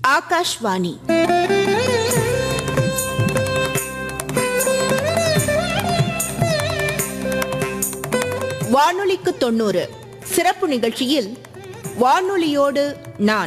ஆகாஷ்வாணி வானொலிக்கு தொண்ணூறு சிறப்பு நிகழ்ச்சியில் வானொலியோடு நான்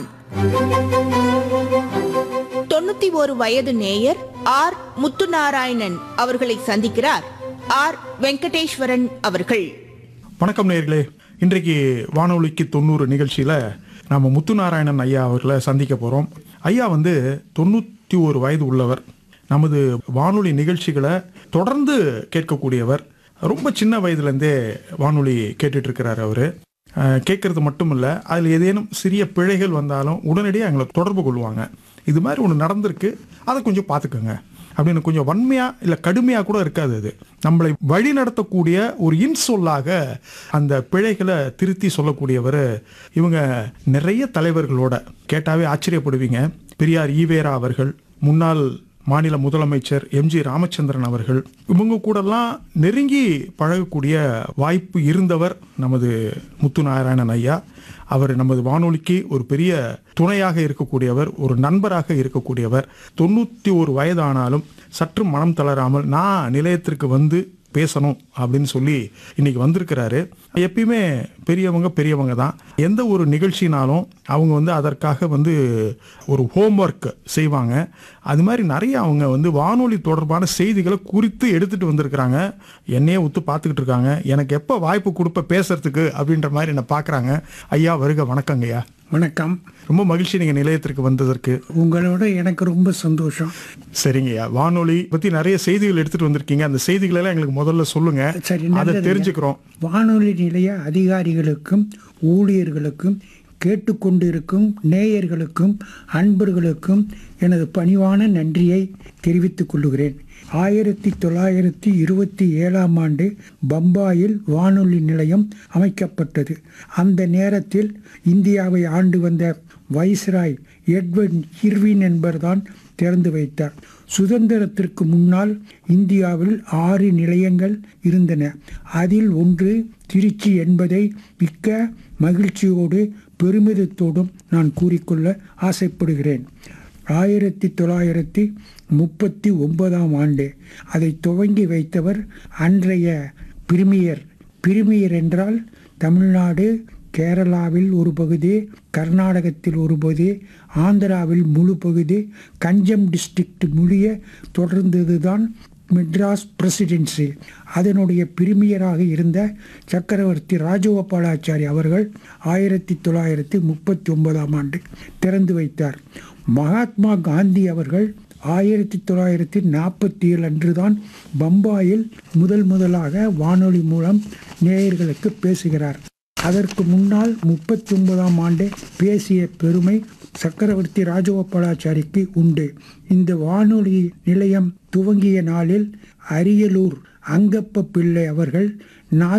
தொண்ணூத்தி ஒரு வயது நேயர் ஆர் முத்துநாராயணன் அவர்களை சந்திக்கிறார் ஆர் வெங்கடேஸ்வரன் அவர்கள் வணக்கம் நேர்களே இன்றைக்கு வானொலிக்கு தொண்ணூறு நிகழ்ச்சியில் நம்ம முத்துநாராயணன் ஐயா அவர்களை சந்திக்க போகிறோம் ஐயா வந்து தொண்ணூற்றி ஒரு வயது உள்ளவர் நமது வானொலி நிகழ்ச்சிகளை தொடர்ந்து கேட்கக்கூடியவர் ரொம்ப சின்ன வயதுலேருந்தே வானொலி கேட்டுட்டு இருக்கிறார் அவர் கேட்கறது மட்டும் இல்லை அதில் ஏதேனும் சிறிய பிழைகள் வந்தாலும் உடனடியாக எங்களை தொடர்பு கொள்வாங்க இது மாதிரி ஒன்று நடந்திருக்கு அதை கொஞ்சம் பார்த்துக்கோங்க அப்படின்னு கொஞ்சம் வன்மையாக இல்லை கடுமையாக கூட இருக்காது அது நம்மளை வழி நடத்தக்கூடிய ஒரு இன்சொல்லாக அந்த பிழைகளை திருத்தி சொல்லக்கூடியவர் இவங்க நிறைய தலைவர்களோட கேட்டாவே ஆச்சரியப்படுவீங்க பெரியார் ஈவேரா அவர்கள் முன்னாள் மாநில முதலமைச்சர் எம்ஜி ராமச்சந்திரன் அவர்கள் இவங்க கூடலாம் நெருங்கி பழகக்கூடிய வாய்ப்பு இருந்தவர் நமது முத்துநாராயணன் ஐயா அவர் நமது வானொலிக்கு ஒரு பெரிய துணையாக இருக்கக்கூடியவர் ஒரு நண்பராக இருக்கக்கூடியவர் தொண்ணூற்றி ஒரு வயதானாலும் சற்று மனம் தளராமல் நான் நிலையத்திற்கு வந்து பேசணும் அப்படின்னு சொல்லி இன்னைக்கு வந்திருக்கிறாரு எப்பயுமே பெரியவங்க பெரியவங்க தான் எந்த ஒரு நிகழ்ச்சினாலும் அவங்க வந்து அதற்காக வந்து ஒரு ஹோம்ஒர்க் செய்வாங்க அது மாதிரி நிறைய அவங்க வந்து வானொலி தொடர்பான செய்திகளை குறித்து எடுத்துட்டு வந்திருக்கிறாங்க என்னையே ஒத்து பார்த்துக்கிட்டு இருக்காங்க எனக்கு எப்போ வாய்ப்பு கொடுப்ப பேசுறதுக்கு அப்படின்ற மாதிரி என்னை பார்க்குறாங்க ஐயா வருக வணக்கங்க ஐயா வணக்கம் ரொம்ப மகிழ்ச்சி நீங்கள் நிலையத்திற்கு வந்ததற்கு உங்களோட எனக்கு ரொம்ப சந்தோஷம் சரிங்கய்யா வானொலி பத்தி நிறைய செய்திகள் எடுத்துட்டு வந்திருக்கீங்க அந்த செய்திகள் எல்லாம் எங்களுக்கு முதல்ல சொல்லுங்க சரி அதை நல்லதுங்க. தெரிஞ்சுக்கிறோம் வானொலி நிலைய அதிகாரிகளுக்கும் ஊழியர்களுக்கும் கேட்டுக்கொண்டிருக்கும் நேயர்களுக்கும் அன்பர்களுக்கும் எனது பணிவான நன்றியை தெரிவித்துக் கொள்கிறேன் ஆயிரத்தி தொள்ளாயிரத்தி இருபத்தி ஏழாம் ஆண்டு பம்பாயில் வானொலி நிலையம் அமைக்கப்பட்டது அந்த நேரத்தில் இந்தியாவை ஆண்டு வந்த வைஸ்ராய் எட்வர்ட் இர்வின் என்பர்தான் திறந்து வைத்தார் சுதந்திரத்திற்கு முன்னால் இந்தியாவில் ஆறு நிலையங்கள் இருந்தன அதில் ஒன்று திருச்சி என்பதை மிக்க மகிழ்ச்சியோடு பெருமிதத்தோடும் நான் கூறிக்கொள்ள ஆசைப்படுகிறேன் ஆயிரத்தி தொள்ளாயிரத்தி முப்பத்தி ஒன்பதாம் ஆண்டு அதை துவங்கி வைத்தவர் அன்றைய பிரிமியர் பிரிமியர் என்றால் தமிழ்நாடு கேரளாவில் ஒரு பகுதி கர்நாடகத்தில் ஒரு பகுதி ஆந்திராவில் முழு பகுதி கஞ்சம் டிஸ்ட்ரிக்ட் முடிய தொடர்ந்ததுதான் மெட்ராஸ் பிரசிடென்சி அதனுடைய பிரிமியராக இருந்த சக்கரவர்த்தி ராஜகோபாலாச்சாரி அவர்கள் ஆயிரத்தி தொள்ளாயிரத்தி முப்பத்தி ஒன்பதாம் ஆண்டு திறந்து வைத்தார் மகாத்மா காந்தி அவர்கள் ஆயிரத்தி தொள்ளாயிரத்தி நாற்பத்தி ஏழு அன்றுதான் பம்பாயில் முதல் முதலாக வானொலி மூலம் நேயர்களுக்கு பேசுகிறார் அதற்கு முன்னால் முப்பத்தி ஒன்பதாம் ஆண்டு பேசிய பெருமை சக்கரவர்த்தி ராஜகோபாலாச்சாரிக்கு உண்டு இந்த வானொலி நிலையம் துவங்கிய நாளில் அரியலூர் அங்கப்ப பிள்ளை அவர்கள்